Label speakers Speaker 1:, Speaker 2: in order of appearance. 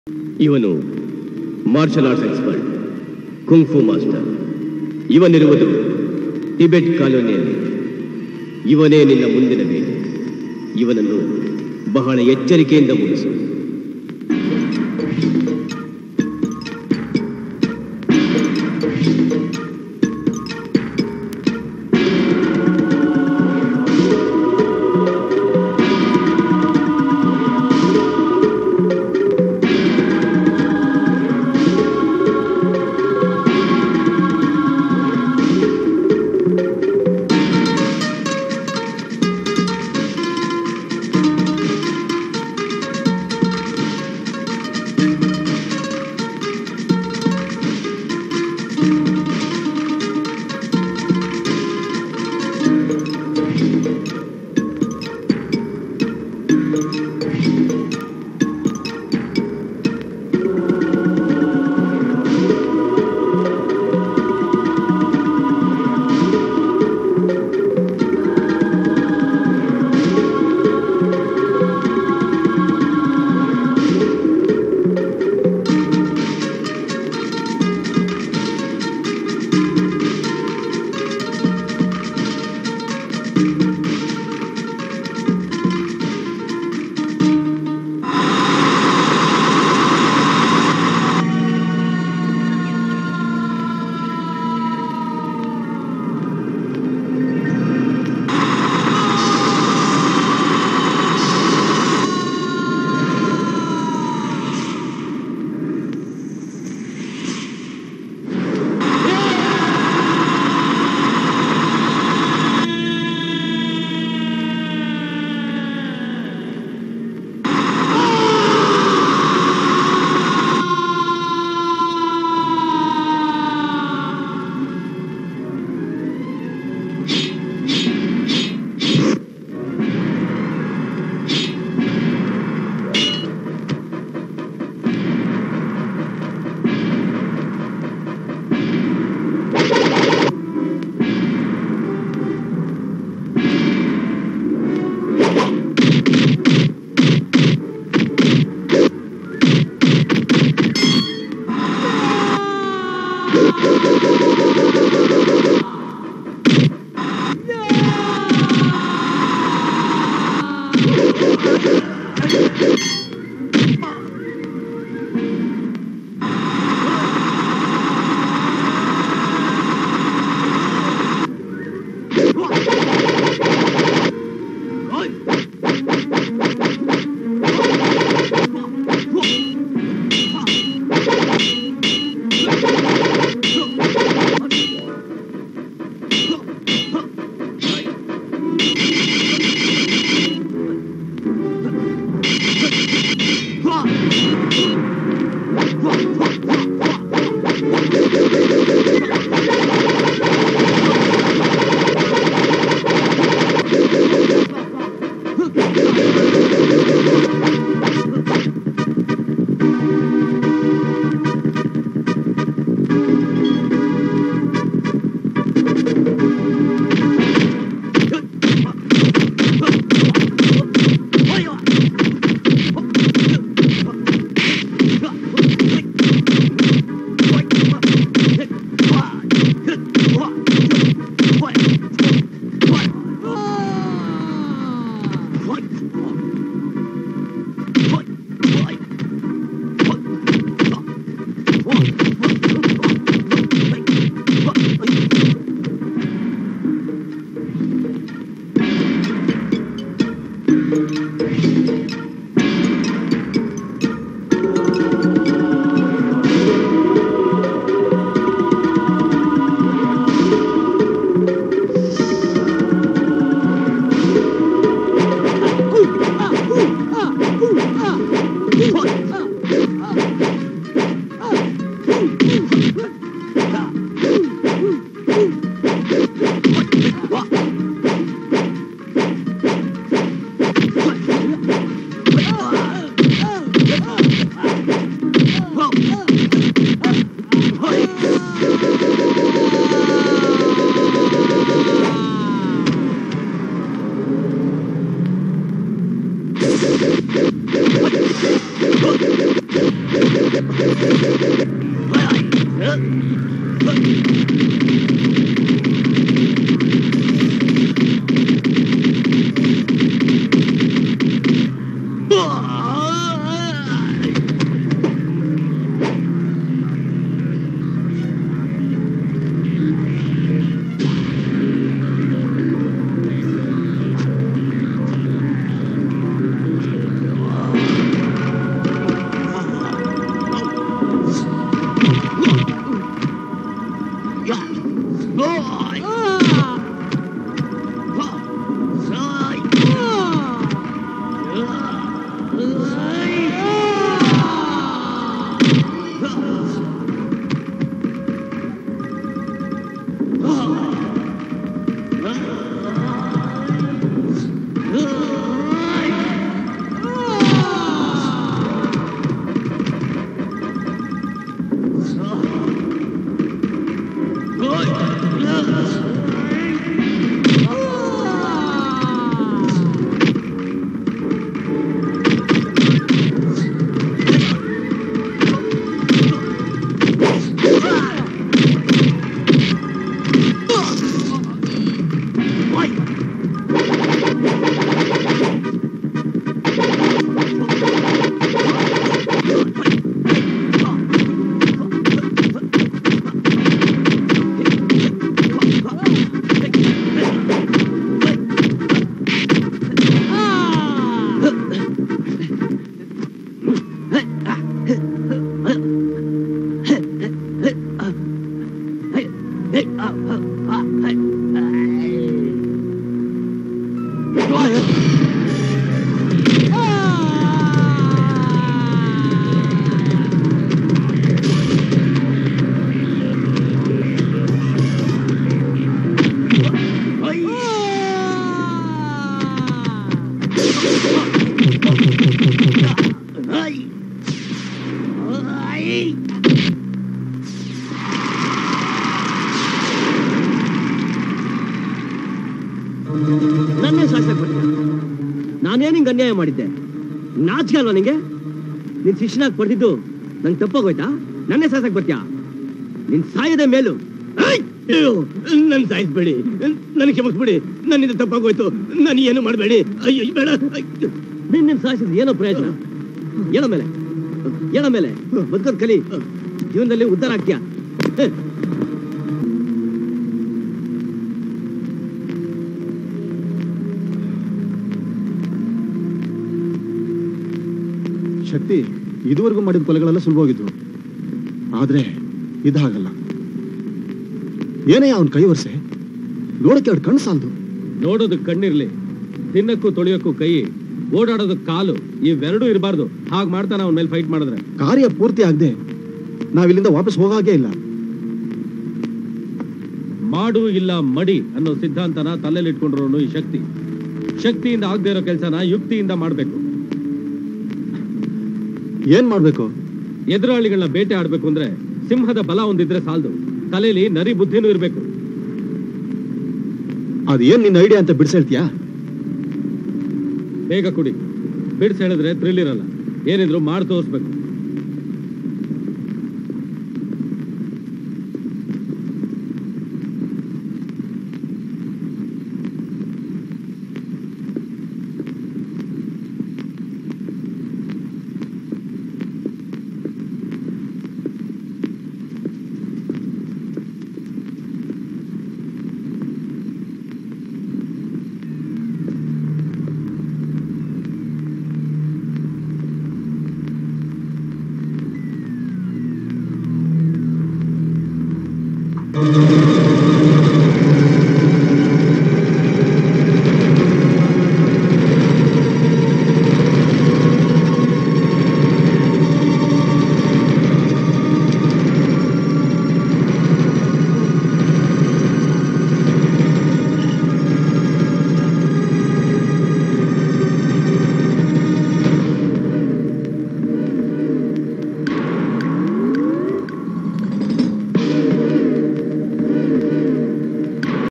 Speaker 1: ಇವನು martial arts expert kung fu master ಇವನಿರುವುದು Tibet ಕಾಲೋನಿಯಲ್ಲಿ ಇವನೇ ನಿನ್ನ ಮುಂದಿನ ಭೇಟಿ ಇವನನ್ನು ಬಹಳ ಎಚ್ಚರಿಕೆಯಿಂದ ಮುಗಿಸು
Speaker 2: ನನ್ನೇ ಸಾಕ್ಸಕ್ ಬರ್ತೀಯ ನಾನೇನು ಹಿಂಗೆ ಅನ್ಯಾಯ ಮಾಡಿದ್ದೆ ನಾಚಿಕೆ ಅಲ್ವಾ ನಿಂಗೆ ನಿನ್ ಶಿಷ್ಯನಾಗಿ ಪಡೆದಿದ್ದು ನಂಗೆ ತಪ್ಪಾಗೋಯ್ತಾ ನನ್ನೇ ಸಾಯ್ಸಕ್ ಬರ್ತೀಯ ನಿನ್ ಸಾಯದ ಮೇಲೂ ನನ್ ಸಾಯಿಸ್ಬೇಡಿ ನನಗೆ ಕ್ಷಮಿಸ್ಬಿಡಿ ನನ್ನಿಂದ ತಪ್ಪಾಗೋಯ್ತು ನಾನು ಏನು ಮಾಡಬೇಡಿ ಅಯ್ಯೋ ಬೇಡ ನಿನ್ ನಿನ್ ಸಾಯಿಸಿದ್ ಏನೋ ಪ್ರಯೋಜನ ಏನೋ ಮೇಲೆ ಏನೋ ಮೇಲೆ ಬದುಕೋದ್ ಕಲಿ ಜೀವನದಲ್ಲಿ ಉದ್ಧಾರ ಆಗ್ತೀಯ ಹ.
Speaker 3: ಶಕ್ತಿ ಇದುವರೆಗೂ ಮಾಡಿದ ಕೊಲೆಗಳೆಲ್ಲ ಸುಲಭವಾಗಿದ್ವು ಆದ್ರೆ ಇದಾಗಲ್ಲ ಏನೇ ಅವನ ಕೈ ವರ್ಷೆ ನೋಡಕ್ಕೆ ಎರಡು ಕಣ್ಣು ಸಾಲದು
Speaker 4: ನೋಡೋದಕ್ಕೆ ಕಣ್ಣಿರ್ಲಿ ತಿನ್ನಕ್ಕೂ ತೊಳೆಯೋಕ್ಕೂ ಕೈ ಓಡಾಡೋದಕ್ಕೆ ಕಾಲು ಇವೆರಡೂ ಇರಬಾರ್ದು ಹಾಗೆ ಮಾಡ್ತಾನೆ ಅವನ ಮೇಲೆ ಫೈಟ್ ಮಾಡಿದ್ರೆ
Speaker 3: ಕಾರ್ಯ ಪೂರ್ತಿ ಆಗದೆ ನಾವಿಲ್ಲಿಂದ ವಾಪಸ್ ಹೋಗಾಗೆ ಇಲ್ಲ
Speaker 4: ಮಾಡು ಇಲ್ಲ ಮಡಿ ಅನ್ನೋ ಸಿದ್ಧಾಂತನ ತಲೆಯಲ್ಲಿ ಇಟ್ಕೊಂಡಿರೋನು ಈ ಶಕ್ತಿ ಶಕ್ತಿಯಿಂದ ಆಗದೆ ಇರೋ ಕೆಲಸನ ಯುಕ್ತಿಯಿಂದ ಮಾಡಬೇಕು
Speaker 3: ಏನ್ ಮಾಡ್ಬೇಕು
Speaker 4: ಎದುರಾಳಿಗಳನ್ನ ಬೇಟೆ ಆಡ್ಬೇಕು ಅಂದ್ರೆ ಸಿಂಹದ ಬಲ ಒಂದಿದ್ರೆ ಸಾಲದು ತಲೆಯಲ್ಲಿ ನರಿ ಬುದ್ಧಿನೂ ಇರಬೇಕು
Speaker 3: ಅದ್ ಏನ್ ನಿನ್ನ ಐಡಿಯಾ ಅಂತ ಬಿಡಿಸೇಳ್ತೀಯಾ
Speaker 4: ಬೇಗ ಕುಡಿ ಬಿಡ್ಸ್ ಹೇಳಿದ್ರೆ ಥ್ರಿಲ್ ಇರಲ್ಲ ಏನಿದ್ರು ಮಾಡಿ ತೋರಿಸ್ಬೇಕು
Speaker 3: ಆ